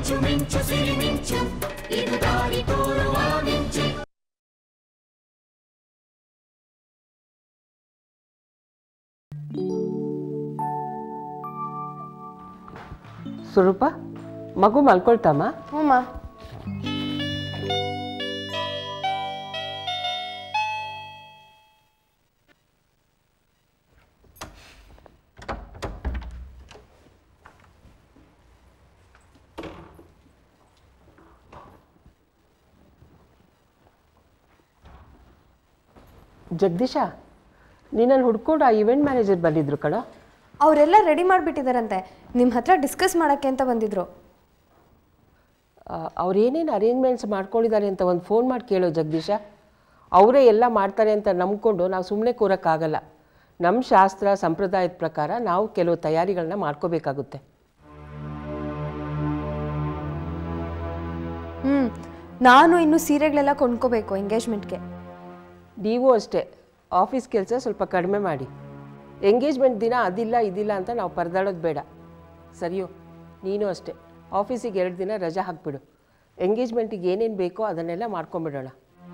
ಮಿಂಚು ಮಿಂಚು ಸಿರಿ ಮಿಂಚು ಇದು ದಾರಿ ತೋರುವ ಮಿಂಚು ಸ್ವರೂಪ ಮಗು ಮಲ್ಕೊಳ್ತಮ್ಮ ಹ್ಞೂಮ್ಮ ಜಗದೀಶ ನಿನ್ನನ್ನು ಹುಡ್ಕೊಂಡು ಆ ಇವೆಂಟ್ ಮ್ಯಾನೇಜರ್ ಬಂದಿದ್ರು ಕಣ ಅವರೆಲ್ಲ ರೆಡಿ ಮಾಡಿಬಿಟ್ಟಿದಾರಂತೆ ನಿಮ್ಮ ಹತ್ರ ಡಿಸ್ಕಸ್ ಮಾಡೋಕ್ಕೆ ಅಂತ ಬಂದಿದ್ರು ಅವ್ರು ಏನೇನು ಅರೇಂಜ್ಮೆಂಟ್ಸ್ ಮಾಡ್ಕೊಂಡಿದ್ದಾರೆ ಅಂತ ಒಂದು ಫೋನ್ ಮಾಡಿ ಕೇಳೋ ಜಗದೀಶ ಅವರೇ ಎಲ್ಲ ಮಾಡ್ತಾರೆ ಅಂತ ನಂಬ್ಕೊಂಡು ನಾವು ಸುಮ್ಮನೆ ಕೂರೋಕ್ಕಾಗಲ್ಲ ನಮ್ಮ ಶಾಸ್ತ್ರ ಸಂಪ್ರದಾಯದ ಪ್ರಕಾರ ನಾವು ಕೆಲವು ತಯಾರಿಗಳನ್ನ ಮಾಡ್ಕೋಬೇಕಾಗುತ್ತೆ ಹ್ಞೂ ನಾನು ಇನ್ನು ಸೀರೆಗಳೆಲ್ಲ ಕೊಂಡ್ಕೋಬೇಕು ಎಂಗೇಜ್ಮೆಂಟ್ಗೆ ನೀವು ಅಷ್ಟೇ ಆಫೀಸ್ ಕೆಲಸ ಸ್ವಲ್ಪ ಕಡಿಮೆ ಮಾಡಿ ಎಂಗೇಜ್ಮೆಂಟ್ ದಿನ ಅದಿಲ್ಲ ಇದಿಲ್ಲ ಅಂತ ನಾವು ಪರದಾಡೋದು ಬೇಡ ಸರಿಯೋ ನೀನು ಅಷ್ಟೇ ಆಫೀಸಿಗೆ ಎರಡು ದಿನ ರಜೆ ಹಾಕ್ಬಿಡು ಎಂಗೇಜ್ಮೆಂಟಿಗೆ ಏನೇನು ಬೇಕೋ ಅದನ್ನೆಲ್ಲ ಮಾಡ್ಕೊಂಬಿಡೋಣ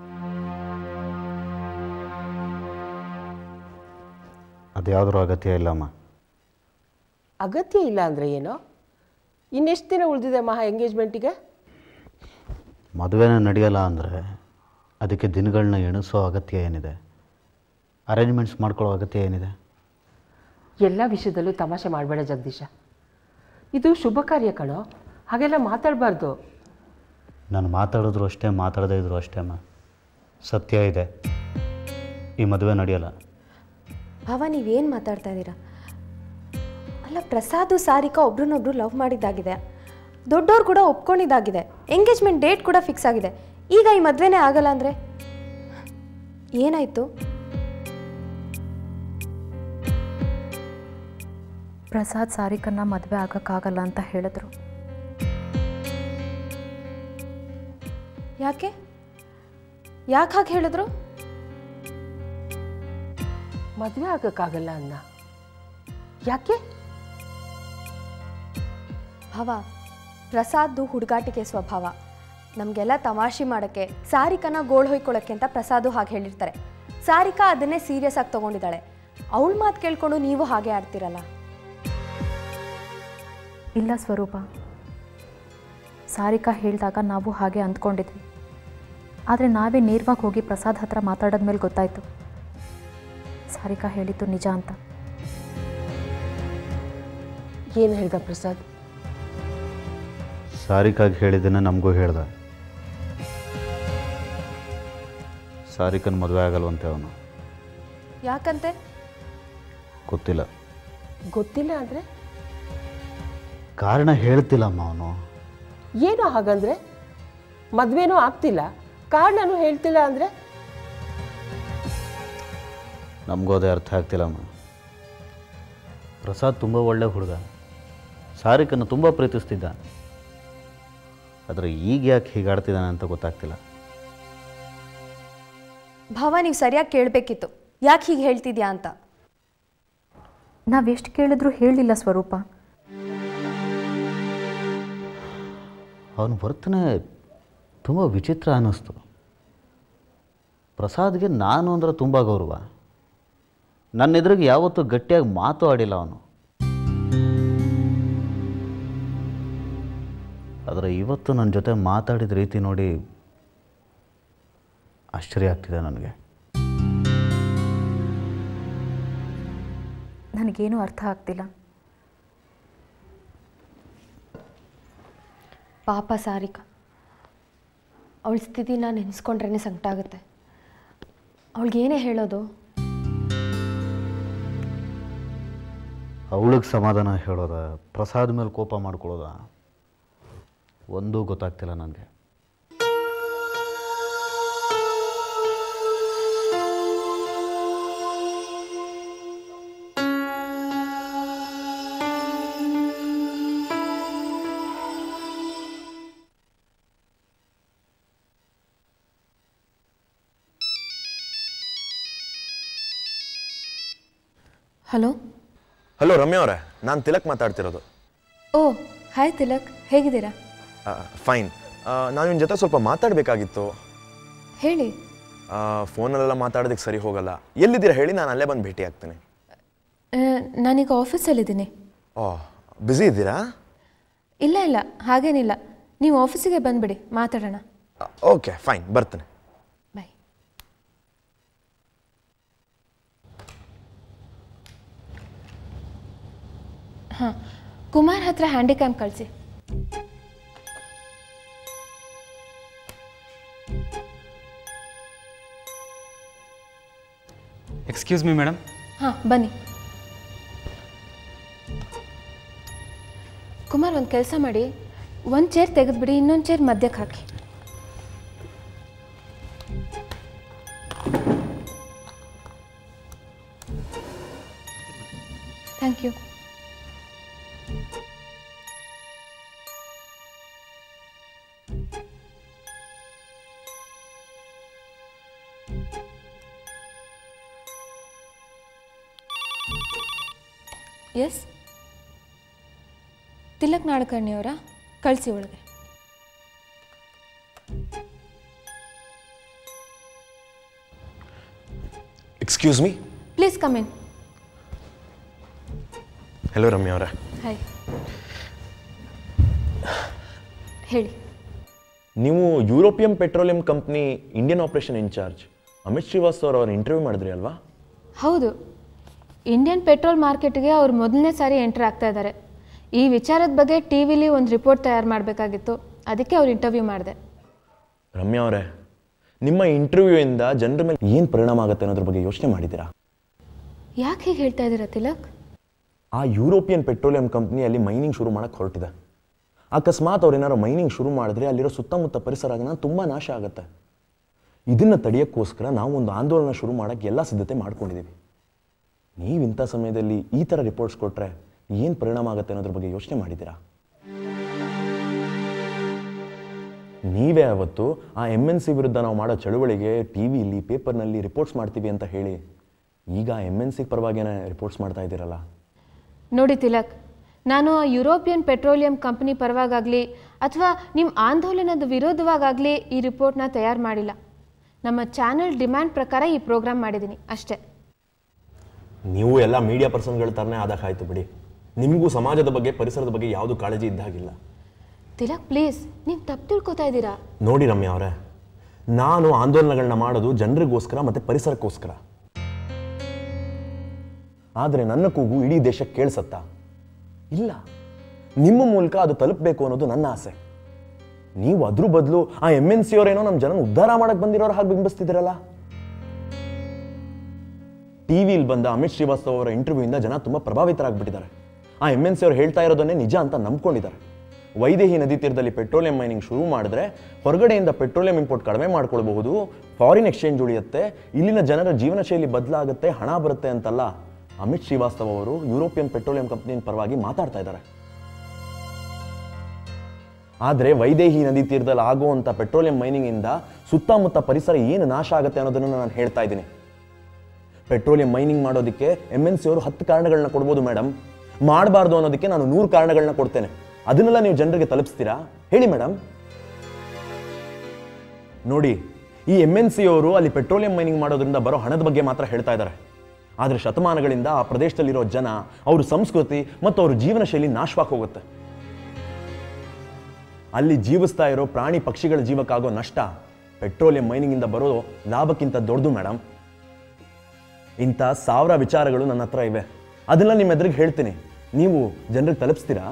ಅದ್ಯಾವುದ್ರ ಅಗತ್ಯ ಇಲ್ಲಮ್ಮ ಅಗತ್ಯ ಇಲ್ಲ ಅಂದರೆ ಏನೋ ಇನ್ನೆಷ್ಟು ದಿನ ಉಳಿದಿದೆ ಮಹಾ ಎಂಗೇಜ್ಮೆಂಟಿಗೆ ಮದುವೆನೇ ನಡೆಯಲ್ಲ ಅಂದರೆ ಅದಕ್ಕೆ ದಿನಗಳನ್ನ ಎಣಿಸೋ ಅಗತ್ಯ ಏನಿದೆ ಅರೇಂಜ್ಮೆಂಟ್ಸ್ ಮಾಡ್ಕೊಳ್ಳೋ ಅಗತ್ಯ ಏನಿದೆ ಎಲ್ಲ ವಿಷಯದಲ್ಲೂ ತಮಾಷೆ ಮಾಡಬೇಡ ಜಗದೀಶ ಇದು ಶುಭ ಕಾರ್ಯ ಕಣೋ ಹಾಗೆಲ್ಲ ಮಾತಾಡಬಾರ್ದು ನಾನು ಮಾತಾಡಿದ್ರು ಅಷ್ಟೇ ಮಾತಾಡದೇ ಇದ್ರು ಅಷ್ಟೇ ಅಮ್ಮ ಸತ್ಯ ಇದೆ ಈ ಮದುವೆ ನಡೆಯಲ್ಲ ಭಾವ ನೀವೇನು ಮಾತಾಡ್ತಾ ಇದ್ದೀರಾ ಅಲ್ಲ ಪ್ರಸಾದು ಸಾರಿಕಾ ಒಬ್ರನ್ನೊಬ್ರು ಲವ್ ಮಾಡಿದ್ದಾಗಿದೆ ದೊಡ್ಡವ್ರು ಕೂಡ ಒಪ್ಕೊಂಡಿದ್ದಾಗಿದೆ ಎಂಗೇಜ್ಮೆಂಟ್ ಡೇಟ್ ಕೂಡ ಫಿಕ್ಸ್ ಆಗಿದೆ ಈಗ ಈ ಮದುವೆನೇ ಆಗಲ್ಲ ಅಂದರೆ ಏನಾಯಿತು ಪ್ರಸಾದ್ ಸಾರಿಕನ್ನ ಮದುವೆ ಆಗೋಕ್ಕಾಗಲ್ಲ ಅಂತ ಹೇಳಿದ್ರು ಯಾಕೆ ಯಾಕೆ ಹಾಗೆ ಹೇಳಿದ್ರು ಮದುವೆ ಆಗೋಕ್ಕಾಗಲ್ಲ ಅನ್ನ ಯಾಕೆ ಭಾವ ಪ್ರಸಾದ್ದು ಹುಡುಗಾಟಿಕೆ ಸ್ವಭಾವ ನಮಗೆಲ್ಲ ತಮಾಷೆ ಮಾಡೋಕ್ಕೆ ಸಾರಿಕನ ಗೋಳು ಹೊಯ್ಕೊಳ್ಳೋಕ್ಕೆ ಅಂತ ಪ್ರಸಾದು ಹಾಗೆ ಹೇಳಿರ್ತಾರೆ ಸಾರಿಕಾ ಅದನ್ನೇ ಸೀರಿಯಸ್ ಆಗಿ ತೊಗೊಂಡಿದ್ದಾಳೆ ಅವಳ ಮಾತು ಕೇಳ್ಕೊಂಡು ನೀವು ಹಾಗೆ ಆಡ್ತಿರಲ್ಲ ಇಲ್ಲ ಸ್ವರೂಪ ಸಾರಿಕಾ ಹೇಳಿದಾಗ ನಾವು ಹಾಗೆ ಅಂದ್ಕೊಂಡಿದ್ವಿ ಆದರೆ ನಾವೇ ನೇರವಾಗಿ ಹೋಗಿ ಪ್ರಸಾದ್ ಹತ್ರ ಮಾತಾಡೋದ್ಮೇಲೆ ಗೊತ್ತಾಯಿತು ಸಾರಿಕಾ ಹೇಳಿದ್ದು ನಿಜ ಅಂತ ಏನು ಹೇಳ್ದ ಪ್ರಸಾದ್ ಸಾರಿಕಾಗಿ ಹೇಳಿದ್ದನ್ನೇ ನಮಗೂ ಹೇಳ್ದ ಸಾರಿಕನ್ ಮದುವೆ ಆಗಲ್ವಂತೆ ಅವನು ಯಾಕಂತೆ ಗೊತ್ತಿಲ್ಲ ಗೊತ್ತಿಲ್ಲ ಅಂದರೆ ಕಾರಣ ಹೇಳ್ತಿಲ್ಲಮ್ಮ ಅವನು ಏನೋ ಹಾಗಂದ್ರೆ ಮದುವೆನೂ ಆಗ್ತಿಲ್ಲ ಕಾರಣನೂ ಹೇಳ್ತಿಲ್ಲ ಅಂದರೆ ನಮಗೂ ಅದೇ ಅರ್ಥ ಆಗ್ತಿಲ್ಲಮ್ಮ ಪ್ರಸಾದ್ ತುಂಬ ಒಳ್ಳೆ ಹುಡುಗ ಸಾರಿಕನ್ನು ತುಂಬ ಪ್ರೀತಿಸ್ತಿದ್ದ ಆದರೆ ಈಗ ಯಾಕೆ ಹೀಗಾಡ್ತಿದ್ದಾನೆ ಅಂತ ಗೊತ್ತಾಗ್ತಿಲ್ಲ ಭಾವ ನೀವು ಸರಿಯಾಗಿ ಕೇಳಬೇಕಿತ್ತು ಯಾಕೆ ಹೀಗೆ ಹೇಳ್ತಿದ್ಯಾ ಅಂತ ನಾವು ಎಷ್ಟು ಕೇಳಿದ್ರೂ ಹೇಳಿಲ್ಲ ಸ್ವರೂಪ ಅವನ ವರ್ತನೆ ತುಂಬ ವಿಚಿತ್ರ ಅನ್ನಿಸ್ತು ಪ್ರಸಾದ್ಗೆ ನಾನು ಅಂದರೆ ತುಂಬ ಗೌರವ ನನ್ನ ಎದುರಿಗೆ ಯಾವತ್ತೂ ಗಟ್ಟಿಯಾಗಿ ಮಾತು ಆಡಿಲ್ಲ ಅವನು ಆದರೆ ಇವತ್ತು ನನ್ನ ಜೊತೆ ಮಾತಾಡಿದ ರೀತಿ ನೋಡಿ ಆಶ್ಚರ್ಯ ಆಗ್ತಿದೆ ನನಗೆ ನನಗೇನೂ ಅರ್ಥ ಆಗ್ತಿಲ್ಲ ಪಾಪ ಸಾರಿಕಾ ಅವಳ ಸ್ಥಿತಿನ ನೆನೆಸ್ಕೊಂಡ್ರೇ ಸಂಕಟ ಆಗುತ್ತೆ ಅವಳಿಗೇನೇ ಹೇಳೋದು ಅವಳಿಗೆ ಸಮಾಧಾನ ಹೇಳೋದ ಪ್ರಸಾದ್ ಮೇಲೆ ಕೋಪ ಮಾಡ್ಕೊಳ್ಳೋದ ಒಂದೂ ಗೊತ್ತಾಗ್ತಿಲ್ಲ ನನಗೆ ಹಲೋ ಹಲೋ ರಮ್ಯಾ ಅವರೇ ನಾನು ತಿಲಕ್ ಮಾತಾಡ್ತಿರೋದು ಓ ಹಾಯ್ ತಿಲಕ್ ಹೇಗಿದ್ದೀರಾ ಫೈನ್ ನಾನು ನಿನ್ನ ಜೊತೆ ಸ್ವಲ್ಪ ಮಾತಾಡಬೇಕಾಗಿತ್ತು ಹೇಳಿ ಫೋನಲ್ಲೆಲ್ಲ ಮಾತಾಡೋದಕ್ಕೆ ಸರಿ ಹೋಗಲ್ಲ ಎಲ್ಲಿದ್ದೀರಾ ಹೇಳಿ ನಾನು ಅಲ್ಲೇ ಬಂದು ಭೇಟಿ ಆಗ್ತೇನೆ ಆ, ನಾನೀಗ ಆಫೀಸಲ್ಲಿದ್ದೀನಿ ಓ ಬ್ಯುಸಿ ಇದ್ದೀರಾ ಇಲ್ಲ ಇಲ್ಲ ಹಾಗೇನಿಲ್ಲ ನೀವು ಆಫೀಸಿಗೆ ಬಂದುಬಿಡಿ ಮಾತಾಡೋಣ ಓಕೆ ಫೈನ್ ಬರ್ತೇನೆ ಬಾಯ್ ಹಾಂ ಕುಮಾರ್ ಹತ್ರ ಹ್ಯಾಂಡಿಕ್ಯಾಮ್ ಕಳಿಸಿ ಎಕ್ಸ್ಕ್ಯೂಸ್ ಮೀ ಮೇಡಮ್ ಹಾಂ ಬನ್ನಿ ಕುಮಾರ್ ಒಂದು ಕೆಲಸ ಮಾಡಿ ಒಂದು ಚೇರ್ ತೆಗೆದುಬಿಡಿ ಇನ್ನೊಂದು ಚೇರ್ ಮಧ್ಯಕ್ಕೆ ಹಾಕಿ ಥ್ಯಾಂಕ್ ಯು ಎಸ್ ತಿಲಕ್ ನಾಡಕರ್ಣಿಯವರ ಕಳಿಸಿ ಒಳಗೆ excuse me please come in hello Ramya ಅವರೇ ಹಾಯ್ ಹೇಳಿ ನೀವು European petroleum company Indian operation incharge Amit Shrivastav ಅವ್ರ ಇಂಟರ್ವ್ಯೂ ಮಾಡಿದ್ರಿ ಅಲ್ವಾ ಹೌದು ಇಂಡಿಯನ್ ಪೆಟ್ರೋಲ್ ಮಾರ್ಕೆಟ್ಗೆ ಅವ್ರು ಮೊದಲನೇ ಸಾರಿ ಎಂಟರ್ ಆಗ್ತಾ ಇದ್ದಾರೆ ಈ ವಿಚಾರದ ಬಗ್ಗೆ ಟಿ ವಿಲಿ ಒಂದು ರಿಪೋರ್ಟ್ ತಯಾರು ಮಾಡಬೇಕಾಗಿತ್ತು ಅದಕ್ಕೆ ಅವ್ರು ಇಂಟರ್ವ್ಯೂ ಮಾಡಿದೆ ರಮ್ಯಾ ಅವರೇ ನಿಮ್ಮ ಇಂಟರ್ವ್ಯೂ ಇಂದ ಜನರ ಮೇಲೆ ಏನು ಪರಿಣಾಮ ಆಗುತ್ತೆ ಅನ್ನೋದ್ರ ಬಗ್ಗೆ ಯೋಚನೆ ಮಾಡಿದ್ದೀರಾ ಯಾಕೆ ಹೀಗೆ ಹೇಳ್ತಾ ಇದ್ದೀರಾ ತಿಲಕ್ ಆ ಯುರೋಪಿಯನ್ ಪೆಟ್ರೋಲಿಯಂ ಕಂಪ್ನಿ ಅಲ್ಲಿ ಮೈನಿಂಗ್ ಶುರು ಮಾಡಕ್ಕೆ ಹೊರಟಿದೆ ಅಕಸ್ಮಾತ್ ಅವ್ರು ಏನಾದ್ರು ಮೈನಿಂಗ್ ಶುರು ಮಾಡಿದ್ರೆ ಅಲ್ಲಿರೋ ಸುತ್ತಮುತ್ತ ಪರಿಸರನ ತುಂಬ ನಾಶ ಆಗುತ್ತೆ ಇದನ್ನು ತಡೆಯೋಕ್ಕೋಸ್ಕರ ನಾವು ಒಂದು ಆಂದೋಲನ ಶುರು ಮಾಡೋಕ್ಕೆ ಎಲ್ಲ ಸಿದ್ಧತೆ ಮಾಡ್ಕೊಂಡಿದ್ದೀವಿ ನೀವು ಇಂಥ ಸಮಯದಲ್ಲಿ ಈ ಥರ ರಿಪೋರ್ಟ್ಸ್ ಕೊಟ್ಟರೆ ಏನು ಪರಿಣಾಮ ಆಗುತ್ತೆ ಅನ್ನೋದ್ರ ಬಗ್ಗೆ ಯೋಚನೆ ಮಾಡಿದ್ದೀರಾ ನೀವೇ ಅವತ್ತು ಆ ಎಮ್ ಎನ್ ಸಿ ವಿರುದ್ಧ ನಾವು ಮಾಡೋ ಚಳುವಳಿಗೆ ಟಿ ವಿಲಿ ಪೇಪರ್ನಲ್ಲಿ ರಿಪೋರ್ಟ್ಸ್ ಮಾಡ್ತೀವಿ ಅಂತ ಹೇಳಿ ಈಗ ಎಮ್ ಎನ್ ಸಿ ಪರವಾಗಿನೇ ರಿಪೋರ್ಟ್ಸ್ ಮಾಡ್ತಾ ಇದ್ದೀರಲ್ಲ ನೋಡಿ ತಿಲಕ್ ನಾನು ಆ ಯುರೋಪಿಯನ್ ಪೆಟ್ರೋಲಿಯಂ ಕಂಪನಿ ಪರವಾಗಲಿ ಅಥವಾ ನಿಮ್ಮ ಆಂದೋಲನದ ವಿರೋಧವಾಗಲಿ ಈ ರಿಪೋರ್ಟ್ನ ತಯಾರು ಮಾಡಿಲ್ಲ ನಮ್ಮ ಚಾನೆಲ್ ಡಿಮ್ಯಾಂಡ್ ಪ್ರಕಾರ ಈ ಪ್ರೋಗ್ರಾಮ್ ಮಾಡಿದ್ದೀನಿ ಅಷ್ಟೇ ನೀವು ಎಲ್ಲ ಮೀಡಿಯಾ ಪರ್ಸನ್ಗಳ ಥರನೇ ಆದಾಕಾಯ್ತು ಬಿಡಿ ನಿಮಗೂ ಸಮಾಜದ ಬಗ್ಗೆ ಪರಿಸರದ ಬಗ್ಗೆ ಯಾವುದು ಕಾಳಜಿ ಇದ್ದಾಗಿಲ್ಲ ತಿಲಕ್ ಪ್ಲೀಸ್ ನೀವು ತಪ್ಪು ತಿಳ್ಕೊತಾ ಇದ್ದೀರಾ ನೋಡಿ ರಮ್ಯಾ ಅವರೇ ನಾನು ಆಂದೋಲನಗಳನ್ನ ಮಾಡೋದು ಜನರಿಗೋಸ್ಕರ ಮತ್ತು ಪರಿಸರಕ್ಕೋಸ್ಕರ ಆದರೆ ನನ್ನ ಕೂಗು ಇಡೀ ದೇಶಕ್ಕೆ ಕೇಳಿಸತ್ತಾ ಇಲ್ಲ ನಿಮ್ಮ ಮೂಲಕ ಅದು ತಲುಪಬೇಕು ಅನ್ನೋದು ನನ್ನ ಆಸೆ ನೀವು ಅದ್ರ ಬದಲು ಆ ಎಮ್ ಎನ್ ಸಿ ಅವರೇನೋ ನಮ್ಮ ಜನ ಉದ್ಧಾರ ಮಾಡಕ್ಕೆ ಬಂದಿರೋರು ಹಾಗೆ ಬಿಂಬಿಸ್ತಿದ್ದೀರಲ್ಲ ಟಿವಿಲಿ ಬಂದ ಅಮಿತ್ ಶ್ರೀವಾಸ್ತವ್ ಅವರ ಇಂಟರ್ವ್ಯೂಯಿಂದ ಜನ ತುಂಬ ಪ್ರಭಾವಿತರಾಗ್ಬಿಟ್ಟಿದ್ದಾರೆ ಆ ಎಮ್ ಎನ್ ಸಿ ಅವ್ರು ಹೇಳ್ತಾ ಇರೋದನ್ನೇ ನಿಜ ಅಂತ ನಂಬ್ಕೊಂಡಿದ್ದಾರೆ ವೈದೇಹಿ ನದಿ ತೀರದಲ್ಲಿ ಪೆಟ್ರೋಲಿಯಂ ಮೈನಿಂಗ್ ಶುರು ಮಾಡಿದ್ರೆ ಹೊರಗಡೆಯಿಂದ ಪೆಟ್ರೋಲಿಯಂ ಇಂಪೋರ್ಟ್ ಕಡಿಮೆ ಮಾಡ್ಕೊಳ್ಬಹುದು ಫಾರಿನ್ ಎಕ್ಸ್ಚೇಂಜ್ ಉಳಿಯುತ್ತೆ ಇಲ್ಲಿನ ಜನರ ಜೀವನ ಶೈಲಿ ಬದಲಾಗುತ್ತೆ ಹಣ ಬರುತ್ತೆ ಅಂತಲ್ಲ ಅಮಿತ್ ಶ್ರೀವಾಸ್ತವ್ ಅವರು ಯುರೋಪಿಯನ್ ಪೆಟ್ರೋಲಿಯಂ ಕಂಪ್ನಿಯ ಪರವಾಗಿ ಮಾತಾಡ್ತಾ ಇದ್ದಾರೆ ಆದರೆ ವೈದೇಹಿ ನದಿ ತೀರದಲ್ಲಿ ಆಗುವಂಥ ಪೆಟ್ರೋಲಿಯಂ ಮೈನಿಂಗಿಂದ ಸುತ್ತಮುತ್ತ ಪರಿಸರ ಏನು ನಾಶ ಆಗುತ್ತೆ ಅನ್ನೋದನ್ನು ನಾನು ಹೇಳ್ತಾ ಇದ್ದೀನಿ ಪೆಟ್ರೋಲಿಯಂ ಮೈನಿಂಗ್ ಮಾಡೋದಕ್ಕೆ ಎಮ್ ಎನ್ ಸಿ ಅವರು ಹತ್ತು ಕಾರಣಗಳನ್ನ ಕೊಡ್ಬೋದು ಮೇಡಮ್ ಮಾಡಬಾರ್ದು ಅನ್ನೋದಕ್ಕೆ ನಾನು ನೂರು ಕಾರಣಗಳನ್ನ ಕೊಡ್ತೇನೆ ಅದನ್ನೆಲ್ಲ ನೀವು ಜನರಿಗೆ ತಲುಪಿಸ್ತೀರಾ ಹೇಳಿ ಮೇಡಮ್ ನೋಡಿ ಈ ಎಮ್ ಎನ್ ಸಿ ಅವರು ಅಲ್ಲಿ ಪೆಟ್ರೋಲಿಯಂ ಮೈನಿಂಗ್ ಮಾಡೋದ್ರಿಂದ ಬರೋ ಹಣದ ಬಗ್ಗೆ ಮಾತ್ರ ಹೇಳ್ತಾ ಇದ್ದಾರೆ ಆದರೆ ಶತಮಾನಗಳಿಂದ ಆ ಪ್ರದೇಶದಲ್ಲಿರೋ ಜನ ಅವ್ರ ಸಂಸ್ಕೃತಿ ಮತ್ತು ಅವ್ರ ಜೀವನ ಶೈಲಿ ನಾಶವಾಗಿ ಹೋಗುತ್ತೆ ಅಲ್ಲಿ ಜೀವಿಸ್ತಾ ಇರೋ ಪ್ರಾಣಿ ಪಕ್ಷಿಗಳ ಜೀವಕ್ಕಾಗೋ ನಷ್ಟ ಪೆಟ್ರೋಲಿಯಂ ಮೈನಿಂಗಿಂದ ಬರೋ ಲಾಭಕ್ಕಿಂತ ದೊಡ್ಡದು ಮೇಡಮ್ ಇಂಥ ಸಾವಿರ ವಿಚಾರಗಳು ನನ್ನ ಹತ್ರ ಇವೆ ಅದೆಲ್ಲ ನಿಮ್ಮ ಎದುರಿಗೆ ಹೇಳ್ತೀನಿ ನೀವು ಜನರಿಗೆ ತಲುಪಿಸ್ತೀರಾ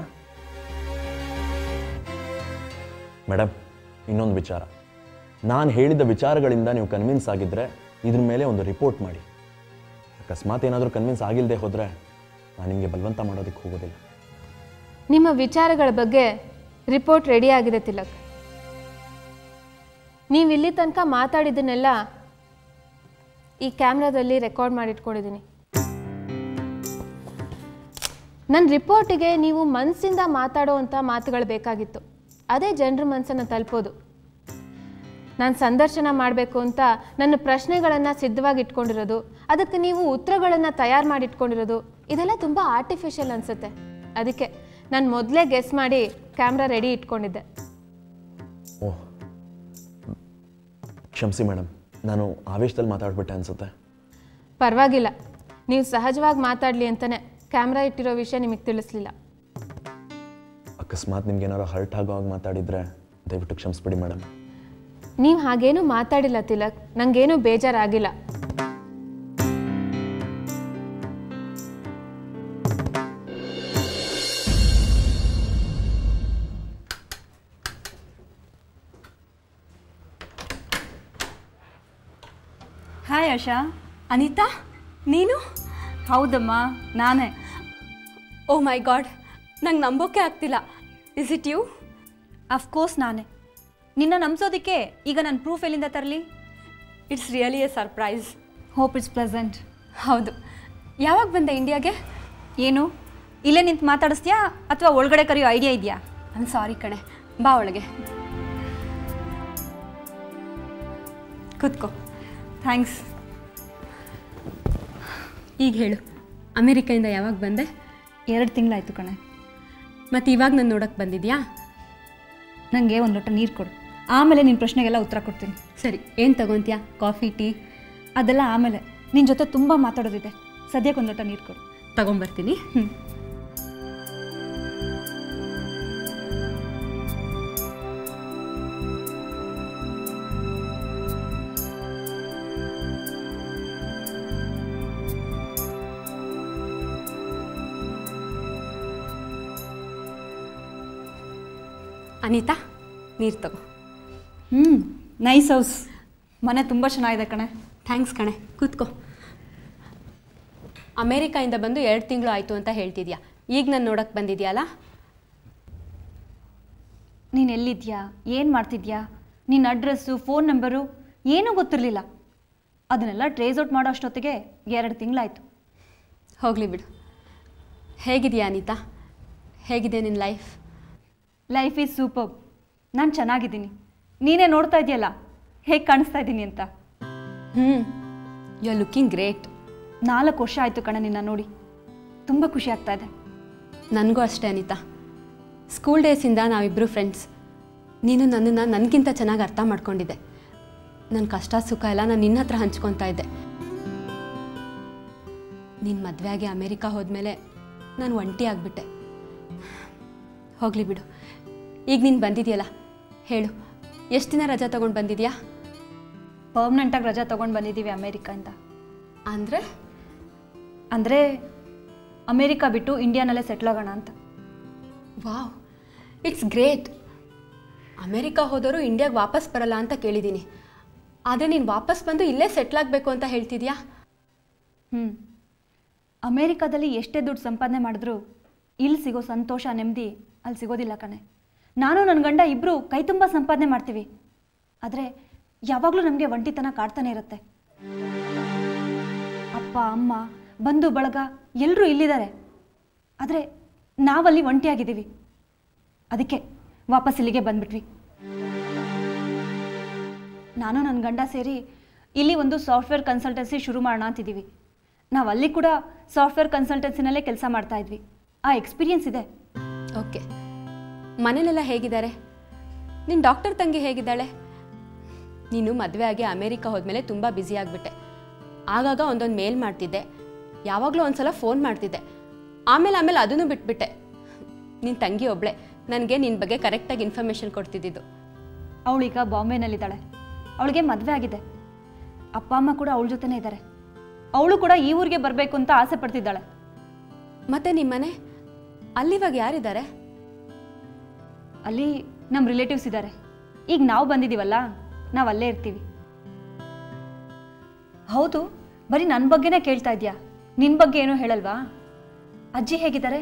ಮೇಡಮ್ ಇನ್ನೊಂದು ವಿಚಾರ ನಾನು ಹೇಳಿದ ವಿಚಾರಗಳಿಂದ ನೀವು ಕನ್ವಿನ್ಸ್ ಆಗಿದ್ದರೆ ಇದ್ರ ಮೇಲೆ ಒಂದು ರಿಪೋರ್ಟ್ ಮಾಡಿ ಅಕಸ್ಮಾತ್ ಏನಾದರೂ ಕನ್ವಿನ್ಸ್ ಆಗಿಲ್ಲದೆ ಹೋದರೆ ನಾನು ನಿಮಗೆ ಬಲವಂತ ಮಾಡೋದಕ್ಕೆ ಹೋಗೋದಿಲ್ಲ ನಿಮ್ಮ ವಿಚಾರಗಳ ಬಗ್ಗೆ ರಿಪೋರ್ಟ್ ರೆಡಿ ಆಗಿದೆ ತಿಲಕ್ ನೀವು ಇಲ್ಲಿ ತನಕ ಮಾತಾಡಿದ್ದನ್ನೆಲ್ಲ ಈ ಕ್ಯಾಮ್ರಾದಲ್ಲಿ ರೆಕಾರ್ಡ್ ಮಾಡಿಟ್ಕೊಂಡಿದ್ದೀನಿ ನನ್ನ ರಿಪೋರ್ಟಿಗೆ ನೀವು ಮನಸ್ಸಿಂದ ಮಾತಾಡೋವಂಥ ಮಾತುಗಳು ಬೇಕಾಗಿತ್ತು ಅದೇ ಜನರ ಮನಸ್ಸನ್ನು ತಲುಪೋದು ನಾನು ಸಂದರ್ಶನ ಮಾಡಬೇಕು ಅಂತ ನನ್ನ ಪ್ರಶ್ನೆಗಳನ್ನು ಸಿದ್ಧವಾಗಿ ಇಟ್ಕೊಂಡಿರೋದು ಅದಕ್ಕೆ ನೀವು ಉತ್ತರಗಳನ್ನು ತಯಾರು ಮಾಡಿ ಇಟ್ಕೊಂಡಿರೋದು ಇದೆಲ್ಲ ತುಂಬ ಆರ್ಟಿಫಿಷಿಯಲ್ ಅನಿಸುತ್ತೆ ಅದಕ್ಕೆ ನಾನು ಮೊದಲೇ ಗೆಸ್ ಮಾಡಿ ಕ್ಯಾಮ್ರಾ ರೆಡಿ ಇಟ್ಕೊಂಡಿದ್ದೆ ಕ್ಷಮಿಸಿ ಮೇಡಮ್ ನಾನು ಆವೇಶದಲ್ಲಿ ಮಾತಾಡ್ಬಿಟ್ಟೆ ಅನ್ಸುತ್ತೆ ಪರವಾಗಿಲ್ಲ ನೀವು ಸಹಜವಾಗಿ ಮಾತಾಡಲಿ ಅಂತಲೇ ಕ್ಯಾಮ್ರಾ ಇಟ್ಟಿರೋ ವಿಷಯ ನಿಮಗೆ ತಿಳಿಸ್ಲಿಲ್ಲ ಅಕಸ್ಮಾತ್ ನಿಮ್ಗೆ ಏನಾರು ಹರ್ಟ್ ಆಗೋ ಹಾಗೆ ಮಾತಾಡಿದರೆ ದಯವಿಟ್ಟು ಕ್ಷಮಿಸ್ಬಿಡಿ ಮೇಡಮ್ ನೀವು ಹಾಗೇನೂ ಮಾತಾಡಿಲ್ಲ ತಿಲಕ್ ನನಗೇನೂ ಬೇಜಾರಾಗಿಲ್ಲ ಹಾಯ್ ಆಶಾ ಅನಿತಾ ನೀನು ಹೌದಮ್ಮ ನಾನೇ ಓ ಮೈ ಗಾಡ್ ನಂಗೆ ನಂಬೋಕೆ ಆಗ್ತಿಲ್ಲ ಇಸ್ ಇಟ್ ಯು ಅಫ್ಕೋರ್ಸ್ ನಾನೇ ನಿನ್ನ ನಂಬಿಸೋದಕ್ಕೆ ಈಗ ನಾನು ಪ್ರೂಫ್ ಎಲ್ಲಿಂದ ತರಲಿ it's really a surprise hope it's pleasant ಹೌದು ಯಾವಾಗ ಬಂದೆ ಇಂಡಿಯಾಗೆ ಏನು ಇಲ್ಲೇ ನಿಂತು ಮಾತಾಡಿಸ್ತೀಯಾ ಅಥವಾ ಒಳಗಡೆ ಕರೆಯೋ ಐಡಿಯಾ ಇದೆಯಾ ಐಮ್ ಸಾರಿ ಕಣೆ ಬಾ ಒಳಗೆ ಕೂತ್ಕೋ ಥ್ಯಾಂಕ್ಸ್ ಈಗ ಹೇಳು ಅಮೇರಿಕೆಯಿಂದ ಯಾವಾಗ ಬಂದೆ ಎರಡು ತಿಂಗಳಾಯ್ತು ಕಣೆ ಮತ್ತು ಇವಾಗ ನಾನು ನೋಡೋಕ್ಕೆ ಬಂದಿದ್ಯಾ ನನಗೆ ಒಂದು ಲೋಟ ನೀರು ಕೊಡು ಆಮೇಲೆ ನಿನ್ನ ಪ್ರಶ್ನೆಗೆಲ್ಲ ಉತ್ತರ ಕೊಡ್ತೀನಿ ಸರಿ ಏನು ತಗೊತೀಯಾ ಕಾಫಿ ಟೀ ಅದೆಲ್ಲ ಆಮೇಲೆ ನಿನ್ನ ಜೊತೆ ತುಂಬ ಮಾತಾಡೋದಿದೆ ಸದ್ಯಕ್ಕೆ ಒಂದು ಲೋಟ ನೀರು ಕೊಡು ತಗೊಂಬರ್ತೀನಿ ಹ್ಞೂ ಅನಿತಾ ನೀರು ತಗೋ ಹ್ಞೂ ನೈಸ್ ಹೌಸ್ ಮನೆ ತುಂಬ ಚೆನ್ನಾಗಿದೆ ಕಣೆ ಥ್ಯಾಂಕ್ಸ್ ಕಣೆ ಕೂತ್ಕೋ ಅಮೇರಿಕಾಯಿಂದ ಬಂದು ಎರಡು ತಿಂಗಳು ಆಯಿತು ಅಂತ ಹೇಳ್ತಿದ್ಯಾ ಈಗ ನಾನು ನೋಡೋಕ್ಕೆ ಬಂದಿದ್ಯಲ್ಲ ನೀನು ಎಲ್ಲಿದ್ಯಾ ಏನು ಮಾಡ್ತಿದ್ಯಾ ನಿನ್ನ ಅಡ್ರೆಸ್ಸು ಫೋನ್ ನಂಬರು ಏನೂ ಗೊತ್ತಿರಲಿಲ್ಲ ಅದನ್ನೆಲ್ಲ ಟ್ರೇಸ್ ಔಟ್ ಮಾಡೋ ಅಷ್ಟೊತ್ತಿಗೆ ಎರಡು ತಿಂಗಳಾಯಿತು ಹೋಗಲಿ ಬಿಡು ಹೇಗಿದೆಯಾ ಅನಿತಾ ಹೇಗಿದೆ ನಿನ್ನ ಲೈಫ್ ಲೈಫ್ ಈಸ್ ಸೂಪರ್ ನಾನು ಚೆನ್ನಾಗಿದ್ದೀನಿ ನೀನೇ ನೋಡ್ತಾ ಇದೆಯಲ್ಲ ಹೇಗೆ ಕಾಣಿಸ್ತಾ ಇದ್ದೀನಿ ಅಂತ ಹ್ಞೂ ಯು ಆರ್ ಲುಕಿಂಗ್ ಗ್ರೇಟ್ ನಾಲ್ಕು ವರ್ಷ ಆಯಿತು ಕಣೆ ನಿನ್ನ ನೋಡಿ ತುಂಬ ಖುಷಿ ಆಗ್ತಾ ಇದೆ ನನಗೂ ಅಷ್ಟೇ ಅನಿತಾ ಸ್ಕೂಲ್ ಡೇಸಿಂದ ನಾವಿಬ್ಬರು ಫ್ರೆಂಡ್ಸ್ ನೀನು ನನ್ನನ್ನು ನನಗಿಂತ ಚೆನ್ನಾಗಿ ಅರ್ಥ ಮಾಡ್ಕೊಂಡಿದ್ದೆ ನನ್ನ ಕಷ್ಟ ಸುಖ ಎಲ್ಲ ನಾನು ನಿನ್ನ ಹತ್ರ ಹಂಚ್ಕೊತಾ ಇದ್ದೆ ನೀನು ಮದುವೆ ಆಗಿ ಅಮೇರಿಕಾ ಹೋದ್ಮೇಲೆ ನಾನು ಒಂಟಿ ಆಗಿಬಿಟ್ಟೆ ಹೋಗಲಿ ಬಿಡು ಈಗ ನೀನು ಬಂದಿದೆಯಲ್ಲ ಹೇಳು ಎಷ್ಟು ದಿನ ರಜಾ ತೊಗೊಂಡು ಬಂದಿದ್ಯಾ ಪರ್ಮನೆಂಟಾಗಿ ರಜಾ ತೊಗೊಂಡು ಬಂದಿದ್ದೀವಿ ಅಮೇರಿಕಾಯಿಂದ ಅಂದರೆ ಅಂದರೆ ಅಮೇರಿಕಾ ಬಿಟ್ಟು ಇಂಡಿಯಾನಲ್ಲೇ ಸೆಟ್ಲ್ ಆಗೋಣ ಅಂತ ವಾವ್ ಇಟ್ಸ್ ಗ್ರೇಟ್ ಅಮೇರಿಕಾ ಹೋದವರು ಇಂಡಿಯಾಗೆ ವಾಪಸ್ ಬರಲ್ಲ ಅಂತ ಕೇಳಿದ್ದೀನಿ ಆದರೆ ನೀನು ವಾಪಸ್ ಬಂದು ಇಲ್ಲೇ ಸೆಟ್ಲ್ ಆಗಬೇಕು ಅಂತ ಹೇಳ್ತಿದ್ಯಾ ಹ್ಞೂ ಅಮೇರಿಕಾದಲ್ಲಿ ಎಷ್ಟೇ ದುಡ್ಡು ಸಂಪಾದನೆ ಮಾಡಿದ್ರು ಇಲ್ಲಿ ಸಿಗೋ ಸಂತೋಷ ನೆಮ್ಮದಿ ಅಲ್ಲಿ ಸಿಗೋದಿಲ್ಲ ಕಣೆ ನಾನು ನನ್ನ ಗಂಡ ಇಬ್ಬರು ಕೈ ತುಂಬ ಸಂಪಾದನೆ ಮಾಡ್ತೀವಿ ಆದರೆ ಯಾವಾಗಲೂ ನಮಗೆ ಒಂಟಿತನ ಕಾಡ್ತಾನೆ ಇರುತ್ತೆ ಅಪ್ಪ ಅಮ್ಮ ಬಂಧು ಬಳಗ ಎಲ್ಲರೂ ಇಲ್ಲಿದ್ದಾರೆ ಆದರೆ ನಾವಲ್ಲಿ ಒಂಟಿಯಾಗಿದ್ದೀವಿ ಅದಕ್ಕೆ ವಾಪಸ್ ಇಲ್ಲಿಗೆ ಬಂದ್ಬಿಟ್ವಿ ನಾನು ನನ್ನ ಗಂಡ ಸೇರಿ ಇಲ್ಲಿ ಒಂದು ಸಾಫ್ಟ್ವೇರ್ ಕನ್ಸಲ್ಟೆನ್ಸಿ ಶುರು ಮಾಡೋಣ ಅಂತಿದ್ದೀವಿ ನಾವು ಅಲ್ಲಿ ಕೂಡ ಸಾಫ್ಟ್ವೇರ್ ಕನ್ಸಲ್ಟೆನ್ಸಿನಲ್ಲೇ ಕೆಲಸ ಮಾಡ್ತಾ ಇದ್ವಿ ಆ ಎಕ್ಸ್ಪೀರಿಯನ್ಸ್ ಇದೆ ಓಕೆ ಮನೇಲೆಲ್ಲ ಹೇಗಿದ್ದಾರೆ ನಿನ್ನ ಡಾಕ್ಟರ್ ತಂಗಿ ಹೇಗಿದ್ದಾಳೆ ನೀನು ಮದುವೆ ಆಗಿ ಅಮೇರಿಕಾ ಹೋದ್ಮೇಲೆ ತುಂಬ ಬ್ಯುಸಿ ಆಗಿಬಿಟ್ಟೆ ಆಗಾಗ ಒಂದೊಂದು ಮೇಲ್ ಮಾಡ್ತಿದ್ದೆ ಯಾವಾಗಲೂ ಒಂದ್ಸಲ ಫೋನ್ ಮಾಡ್ತಿದ್ದೆ ಆಮೇಲೆ ಆಮೇಲೆ ಅದನ್ನು ಬಿಟ್ಬಿಟ್ಟೆ ನಿನ್ನ ತಂಗಿ ಒಬ್ಳೆ ನನಗೆ ನಿನ್ನ ಬಗ್ಗೆ ಕರೆಕ್ಟಾಗಿ ಇನ್ಫಾರ್ಮೇಷನ್ ಕೊಡ್ತಿದ್ದಿದ್ದು ಅವಳೀಗ ಬಾಂಬೆನಲ್ಲಿದ್ದಾಳೆ ಅವಳಿಗೆ ಮದುವೆ ಆಗಿದೆ ಅಪ್ಪ ಅಮ್ಮ ಕೂಡ ಅವಳ ಜೊತೆನೇ ಇದ್ದಾರೆ ಅವಳು ಕೂಡ ಈ ಊರಿಗೆ ಬರಬೇಕು ಅಂತ ಆಸೆ ಪಡ್ತಿದ್ದಾಳೆ ಮತ್ತೆ ನಿಮ್ಮನೆ ಅಲ್ಲಿವಾಗ ಯಾರಿದ್ದಾರೆ ಅಲ್ಲಿ ನಮ್ಮ ರಿಲೇಟಿವ್ಸ್ ಇದ್ದಾರೆ ಈಗ ನಾವು ಬಂದಿದ್ದೀವಲ್ಲ ನಾವು ಅಲ್ಲೇ ಇರ್ತೀವಿ ಹೌದು ಬರೀ ನನ್ನ ಬಗ್ಗೆನೇ ಕೇಳ್ತಾ ಇದೆಯಾ ನಿನ್ನ ಬಗ್ಗೆ ಏನೂ ಹೇಳಲ್ವಾ ಅಜ್ಜಿ ಹೇಗಿದ್ದಾರೆ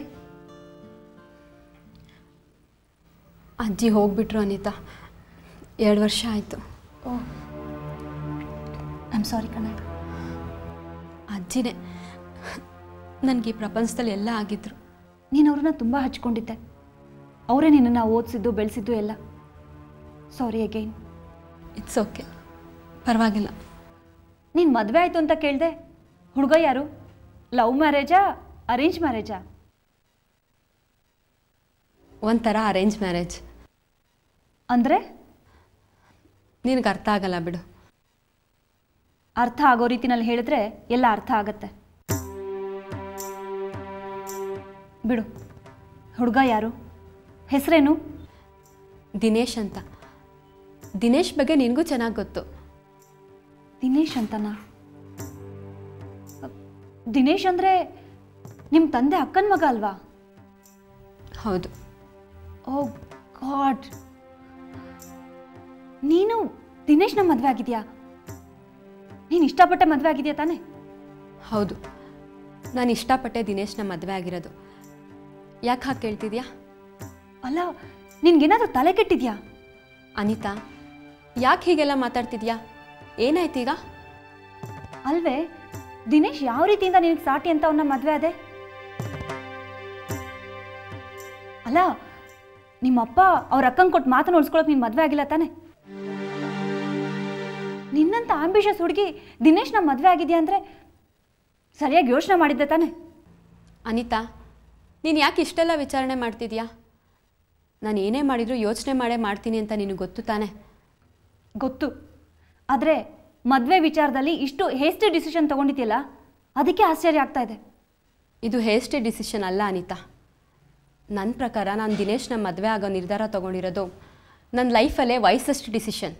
ಅಜ್ಜಿ ಹೋಗ್ಬಿಟ್ರು ಅನಿತಾ ಎರಡು ವರ್ಷ ಆಯಿತು ಓ ಐಮ್ ಸಾರಿ ಕಣ ಅಜ್ಜಿನೇ ನನಗೆ ಈ ಪ್ರಪಂಚದಲ್ಲಿ ಎಲ್ಲ ಆಗಿದ್ರು ನೀನು ಅವ್ರನ್ನ ತುಂಬ ಹಚ್ಕೊಂಡಿದ್ದೆ ಅವರೇ ನಿನ್ನನ್ನು ಓದಿಸಿದ್ದು ಬೆಳೆಸಿದ್ದು ಎಲ್ಲ ಸಾರಿ ಅಗೈನ್ ಇಟ್ಸ್ ಓಕೆ ಪರವಾಗಿಲ್ಲ ನೀನು ಮದುವೆ ಆಯಿತು ಅಂತ ಕೇಳಿದೆ ಹುಡುಗ ಯಾರು ಲವ್ ಮ್ಯಾರೇಜಾ ಅರೇಂಜ್ ಮ್ಯಾರೇಜಾ ಒಂಥರ ಅರೇಂಜ್ ಮ್ಯಾರೇಜ್ ಅಂದರೆ ನಿನಗೆ ಅರ್ಥ ಆಗಲ್ಲ ಬಿಡು ಅರ್ಥ ಆಗೋ ರೀತಿನಲ್ಲಿ ಹೇಳಿದ್ರೆ ಎಲ್ಲ ಅರ್ಥ ಆಗತ್ತೆ ಬಿಡು ಹುಡುಗ ಯಾರು ಹೆಸರೇನು ದಿನೇಶ್ ಅಂತ ದಿನೇಶ್ ಬಗ್ಗೆ ನಿನಗೂ ಚೆನ್ನಾಗಿ ಗೊತ್ತು ದಿನೇಶ್ ಅಂತನಾ ದಿನೇಶ್ ಅಂದರೆ ನಿಮ್ಮ ತಂದೆ ಅಕ್ಕನ ಮಗ ಅಲ್ವಾ ಹೌದು ಓ ಗಾಡ್ ನೀನು ದಿನೇಶ್ನ ಮದುವೆ ಆಗಿದ್ಯಾ ನೀನು ಇಷ್ಟಪಟ್ಟೆ ಮದುವೆ ಆಗಿದ್ಯಾ ತಾನೇ ಹೌದು ನಾನು ಇಷ್ಟಪಟ್ಟೆ ದಿನೇಶ್ನ ಮದುವೆ ಆಗಿರೋದು ಯಾಕೆ ಹಾಗೆ ಕೇಳ್ತಿದ್ಯಾ ಅಲ್ಲ ನಿನ್ಗೇನಾದ್ರೂ ತಲೆ ಕೆಟ್ಟಿದ್ಯಾ ಅನಿತಾ ಯಾಕೆ ಹೀಗೆಲ್ಲ ಮಾತಾಡ್ತಿದ್ಯಾ ಏನಾಯ್ತೀಗ ಅಲ್ವೇ ದಿನೇಶ್ ಯಾವ ರೀತಿಯಿಂದ ನಿನಗೆ ಸಾಟಿ ಅಂತ ಅವನ್ನ ಮದುವೆ ಅದೇ ಅಲ್ಲ ನಿಮ್ಮಪ್ಪ ಅವ್ರ ಅಕ್ಕಂಗೆ ಕೊಟ್ಟು ಮಾತನ್ನ ಉಳಿಸ್ಕೊಳಕ್ ನೀನು ಮದುವೆ ಆಗಿಲ್ಲ ತಾನೆ ನಿನ್ನಂತ ಆಂಬಿಷಸ್ ಹುಡುಗಿ ದಿನೇಶ್ನ ಮದುವೆ ಆಗಿದ್ಯಾ ಅಂದರೆ ಸರಿಯಾಗಿ ಯೋಚನೆ ಮಾಡಿದ್ದೆ ತಾನೆ ಅನಿತಾ ನೀನು ಯಾಕೆ ಇಷ್ಟೆಲ್ಲ ವಿಚಾರಣೆ ಮಾಡ್ತಿದ್ಯಾ ನಾನು ಏನೇ ಮಾಡಿದರೂ ಯೋಚನೆ ಮಾಡೇ ಮಾಡ್ತೀನಿ ಅಂತ ನಿನಗೆ ಗೊತ್ತು ತಾನೆ ಗೊತ್ತು ಆದರೆ ಮದುವೆ ವಿಚಾರದಲ್ಲಿ ಇಷ್ಟು ಹೇಸ್ಟಿ ಡಿಸಿಷನ್ ತಗೊಂಡಿದ್ಯಲ್ಲ ಅದಕ್ಕೆ ಆಶ್ಚರ್ಯ ಆಗ್ತಾ ಇದೆ ಇದು ಹೇಸ್ಟಿ ಡಿಸಿಷನ್ ಅಲ್ಲ ಅನಿತಾ ನನ್ನ ಪ್ರಕಾರ ನಾನು ದಿನೇಶ್ನ ಮದುವೆ ಆಗೋ ನಿರ್ಧಾರ ತೊಗೊಂಡಿರೋದು ನನ್ನ ಲೈಫಲ್ಲೇ ವಯಸ್ಸಷ್ಟು ಡಿಸಿಷನ್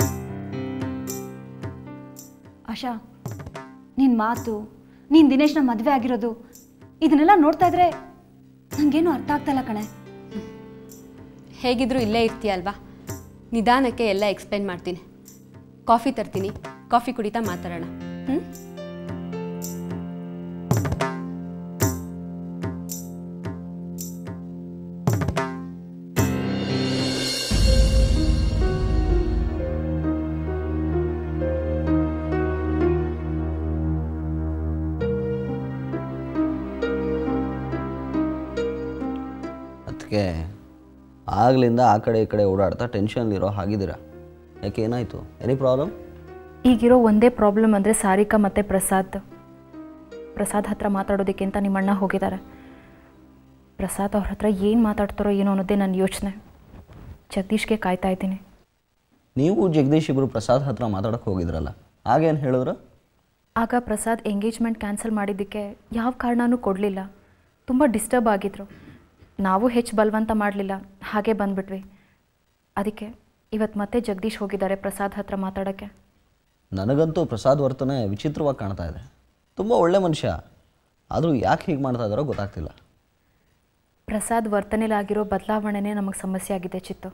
ಆಶಾ ನಿನ್ನ ಮಾತು ನೀನು ದಿನೇಶ್ನ ಮದುವೆ ಆಗಿರೋದು ಇದನ್ನೆಲ್ಲ ನೋಡ್ತಾ ಇದ್ರೆ ನನಗೇನು ಅರ್ಥ ಆಗ್ತಾ ಇಲ್ಲ ಕಣೆ ಹೇಗಿದ್ರೂ ಇಲ್ಲೇ ಇರ್ತೀಯಲ್ವಾ ನಿಧಾನಕ್ಕೆ ಎಲ್ಲ ಎಕ್ಸ್ಪ್ಲೈನ್ ಮಾಡ್ತೀನಿ ಕಾಫಿ ತರ್ತೀನಿ ಕಾಫಿ ಕುಡಿತಾ ಮಾತಾಡೋಣ ಹ್ಞೂ ಅದಕ್ಕೆ ಆಗ್ಲಿಂದ ಆ ಕಡೆ ಈ ಕಡೆ ಓಡಾಡ್ತಾ ಟೆನ್ಷನ್ಲಿರೋ ಹಾಗಿದ್ದೀರಾ ಯಾಕೆ ಏನಾಯಿತು ಎನಿ ಪ್ರಾಬ್ಲಮ್ ಈಗಿರೋ ಒಂದೇ ಪ್ರಾಬ್ಲಮ್ ಅಂದರೆ ಸಾರಿಕಾ ಮತ್ತು ಪ್ರಸಾದ್ ಪ್ರಸಾದ್ ಹತ್ರ ಮಾತಾಡೋದಕ್ಕೆ ಅಂತ ನಿಮ್ಮ ಅಣ್ಣ ಹೋಗಿದ್ದಾರೆ ಪ್ರಸಾದ್ ಅವ್ರ ಹತ್ರ ಏನು ಮಾತಾಡ್ತಾರೋ ಏನೋ ಅನ್ನೋದೇ ನನ್ನ ಯೋಚನೆ ಜಗದೀಶ್ಗೆ ಕಾಯ್ತಾ ಇದ್ದೀನಿ ನೀವು ಜಗದೀಶ್ ಇಬ್ಬರು ಪ್ರಸಾದ್ ಹತ್ರ ಮಾತಾಡೋಕ್ಕೆ ಹೋಗಿದ್ರಲ್ಲ ಆಗೇನು ಹೇಳಿದ್ರು ಆಗ ಪ್ರಸಾದ್ ಎಂಗೇಜ್ಮೆಂಟ್ ಕ್ಯಾನ್ಸಲ್ ಮಾಡಿದ್ದಕ್ಕೆ ಯಾವ ಕಾರಣನೂ ಕೊಡಲಿಲ್ಲ ತುಂಬ ಡಿಸ್ಟರ್ಬ್ ಆಗಿದ್ರು ನಾವು ಹೆಚ್ಚು ಬಲವಂತ ಮಾಡಲಿಲ್ಲ ಹಾಗೆ ಬಂದ್ಬಿಟ್ವಿ ಅದಕ್ಕೆ ಇವತ್ತು ಮತ್ತೆ ಜಗದೀಶ್ ಹೋಗಿದ್ದಾರೆ ಪ್ರಸಾದ್ ಹತ್ರ ಮಾತಾಡೋಕ್ಕೆ ನನಗಂತೂ ಪ್ರಸಾದ್ ವರ್ತನೆ ವಿಚಿತ್ರವಾಗಿ ಕಾಣ್ತಾ ಇದೆ ತುಂಬ ಒಳ್ಳೆ ಮನುಷ್ಯ ಆದರೂ ಯಾಕೆ ಹೀಗೆ ಮಾಡ್ತಾ ಇದ್ದಾರೋ ಗೊತ್ತಾಗ್ತಿಲ್ಲ ಪ್ರಸಾದ್ ವರ್ತನೆಲಾಗಿರೋ ಬದಲಾವಣೆನೇ ನಮಗೆ ಸಮಸ್ಯೆ ಆಗಿದೆ ಚಿತ್ತು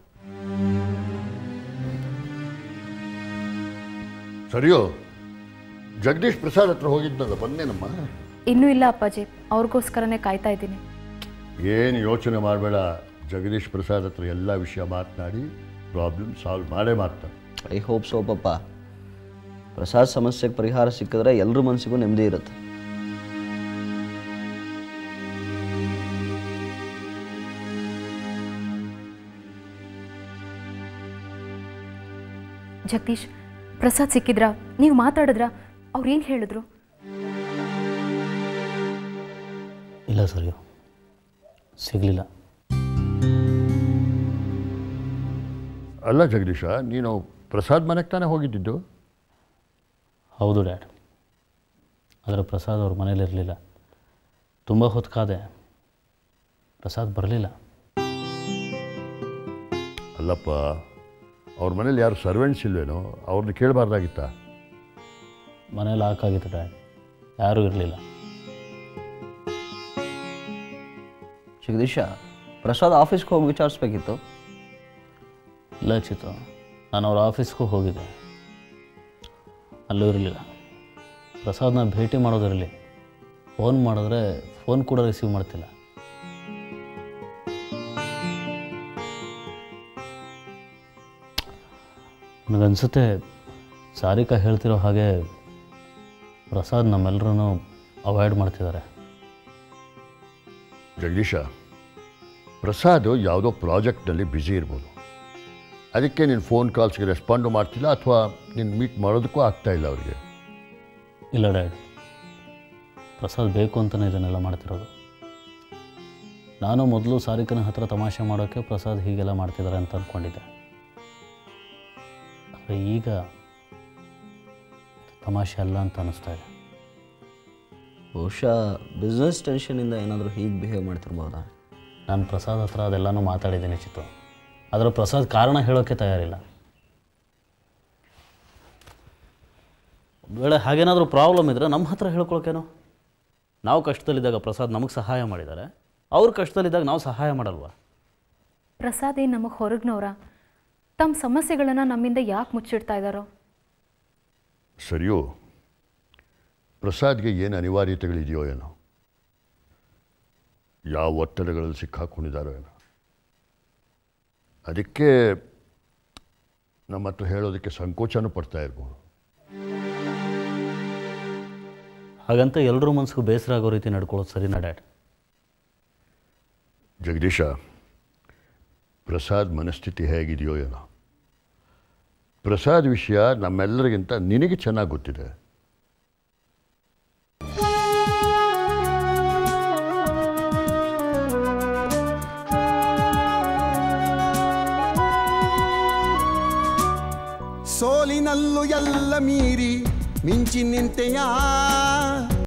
ಸರಿಯೋ ಜಗದೀಶ್ ಪ್ರಸಾದ್ ಹತ್ರ ಹೋಗಿದ್ನಲ್ಲ ಬಂದೇನಮ್ಮ ಇನ್ನೂ ಇಲ್ಲ ಅಪ್ಪಾಜಿ ಅವ್ರಿಗೋಸ್ಕರನೇ ಕಾಯ್ತಾ ಇದ್ದೀನಿ ಏನು ಯೋಚನೆ ಮಾಡಬೇಡ ಜಗದೀಶ್ ಪ್ರಸಾದ್ ಹತ್ರ ಎಲ್ಲ ವಿಷಯ ಮಾತನಾಡಿ ಪ್ರಾಬ್ಲಮ್ ಸಾಲ್ವ್ ಮಾಡೇ ಮಾಡ್ತಾರೆ I hope so Pappa Prasad ಸಮಸ್ಯೆಗೆ ಪರಿಹಾರ ಸಿಕ್ಕಿದ್ರೆ ಎಲ್ಲರ ಮನಸ್ಸಿಗೂ ನೆಮ್ಮದಿ ಇರುತ್ತೆ ಜಗದೀಶ್ ಪ್ರಸಾದ್ ಸಿಕ್ಕಿದ್ರಾ ನೀವು ಮಾತಾಡಿದ್ರಾ ಅವ್ರು ಏನು ಹೇಳಿದ್ರು ಇಲ್ಲ ಸರಿಯೋ ಸಿಗಲಿಲ್ಲ ಅಲ್ಲ ಜಗದೀಶ ನೀನು ಪ್ರಸಾದ್ ಮನೆಗೆ ತಾನೇ ಹೋಗಿದ್ದಿದ್ದು ಹೌದು ಡ್ಯಾಡ್ ಆದರೆ ಪ್ರಸಾದ್ ಅವ್ರ ಮನೇಲಿರಲಿಲ್ಲ ತುಂಬ ಹೊತ್ತು ಕಾದೆ ಪ್ರಸಾದ್ ಬರಲಿಲ್ಲ ಅಲ್ಲಪ್ಪ ಅವ್ರ ಮನೇಲಿ ಯಾರು ಸರ್ವೆಂಟ್ಸ್ ಇಲ್ವೇನೋ ಅವ್ರನ್ನ ಕೇಳಬಾರ್ದಾಗಿತ್ತಾ ಮನೇಲಿ ಹಾಕಾಗಿತ್ತು ಡ್ಯಾಡ್ ಯಾರೂ ಇರಲಿಲ್ಲ ಜಗದೀಶ ಪ್ರಸಾದ್ ಆಫೀಸ್ಗೆ ಹೋಗಿ ವಿಚಾರಿಸ್ಬೇಕಿತ್ತು ಇಲ್ಲ ಚಿತ್ತು ನಾನು ಅವ್ರ ಆಫೀಸ್ಗೂ ಹೋಗಿದ್ದೆ ಅಲ್ಲೂ ಇರಲಿಲ್ಲ ಪ್ರಸಾದ್ನ ಭೇಟಿ ಮಾಡೋದಿರಲಿ ಫೋನ್ ಮಾಡಿದ್ರೆ ಫೋನ್ ಕೂಡ ರಿಸೀವ್ ಮಾಡ್ತಿಲ್ಲ ನನಗನ್ಸುತ್ತೆ ಸಾರಿಕಾ ಹೇಳ್ತಿರೋ ಹಾಗೆ ಪ್ರಸಾದ್ ನಮ್ಮೆಲ್ಲರೂ ಅವಾಯ್ಡ್ ಮಾಡ್ತಿದ್ದಾರೆ ಜಗದೀಶ ಪ್ರಸಾದ್ ಯಾವುದೋ ಪ್ರಾಜೆಕ್ಟ್ನಲ್ಲಿ ಬ್ಯುಸಿ ಇರ್ಬೋದು ಅದಕ್ಕೆ ನೀನು ಫೋನ್ ಕಾಲ್ಸ್ಗೆ ರೆಸ್ಪಾಂಡು ಮಾಡ್ತಿಲ್ಲ ಅಥವಾ ನೀನು ಮೀಟ್ ಮಾಡೋದಕ್ಕೂ ಆಗ್ತಾ ಇಲ್ಲ ಅವರಿಗೆ ಇಲ್ಲ ಡ್ಯಾಡ್ ಪ್ರಸಾದ್ ಬೇಕು ಅಂತಲೇ ಇದನ್ನೆಲ್ಲ ಮಾಡ್ತಿರೋದು ನಾನು ಮೊದಲು ಸಾರಿಕನ ಹತ್ರ ತಮಾಷೆ ಮಾಡೋಕ್ಕೆ ಪ್ರಸಾದ್ ಹೀಗೆಲ್ಲ ಮಾಡ್ತಿದ್ದಾರೆ ಅಂತ ಅಂದ್ಕೊಂಡಿದ್ದೆ ಆದರೆ ಈಗ ತಮಾಷೆ ಅಲ್ಲ ಅಂತ ಅನ್ನಿಸ್ತಾ ಇದೆ ಬಹುಶಃ ಬಿಸ್ನೆಸ್ ಟೆನ್ಷನಿಂದ ಏನಾದರೂ ಹೀಗೆ ಬಿಹೇವ್ ಮಾಡ್ತಿರ್ಬೋದಾ ನಾನು ಪ್ರಸಾದ್ ಹತ್ರ ಅದೆಲ್ಲನೂ ಮಾತಾಡಿದ್ದೀನಿ ಚಿತ್ತು ಆದರೆ ಪ್ರಸಾದ್ ಕಾರಣ ಹೇಳೋಕ್ಕೆ ತಯಾರಿಲ್ಲ ಒಂದು ವೇಳೆ ಹಾಗೇನಾದರೂ ಪ್ರಾಬ್ಲಮ್ ಇದ್ದರೆ ನಮ್ಮ ಹತ್ರ ಹೇಳ್ಕೊಳಕೇನೋ ನಾವು ಕಷ್ಟದಲ್ಲಿದ್ದಾಗ ಪ್ರಸಾದ್ ನಮಗೆ ಸಹಾಯ ಮಾಡಿದ್ದಾರೆ ಅವ್ರು ಕಷ್ಟದಲ್ಲಿದ್ದಾಗ ನಾವು ಸಹಾಯ ಮಾಡಲ್ವಾ ಪ್ರಸಾದ್ ಏನು ನಮಗೆ ಹೊರಗ್ನವ್ರ ತಮ್ಮ ಸಮಸ್ಯೆಗಳನ್ನು ನಮ್ಮಿಂದ ಯಾಕೆ ಮುಚ್ಚಿಡ್ತಾ ಇದ್ದಾರೋ ಸರಿಯೋ ಪ್ರಸಾದ್ಗೆ ಏನು ಅನಿವಾರ್ಯತೆಗಳಿದೆಯೋ ಏನೋ ಯಾವ ಒತ್ತಡಗಳಲ್ಲಿ ಸಿಕ್ಕಾಕೊಂಡಿದ್ದಾರೋ ಏನೋ ಅದಕ್ಕೆ ನಮ್ಮ ಹತ್ರ ಹೇಳೋದಕ್ಕೆ ಸಂಕೋಚನೂ ಪಡ್ತಾ ಇರ್ಬೋದು ಹಾಗಂತ ಎಲ್ಲರೂ ಮನಸ್ಸಿಗೂ ಬೇಸರ ಆಗೋ ರೀತಿ ನಡ್ಕೊಳ್ಳೋದು ಸರಿನಾ ಡ್ಯಾಡ್ ಜಗದೀಶ ಪ್ರಸಾದ್ ಮನಸ್ಥಿತಿ ಹೇಗಿದೆಯೋ ಏನೋ ಪ್ರಸಾದ್ ವಿಷಯ ನಮ್ಮೆಲ್ಲರಿಗಿಂತ ನಿನಗೆ ಚೆನ್ನಾಗಿ ಗೊತ್ತಿದೆ ಸೋಲಿನಲ್ಲೂ ಎಲ್ಲ ಮೀರಿ ಮಿಂಚಿ ನಿಂತೆಯ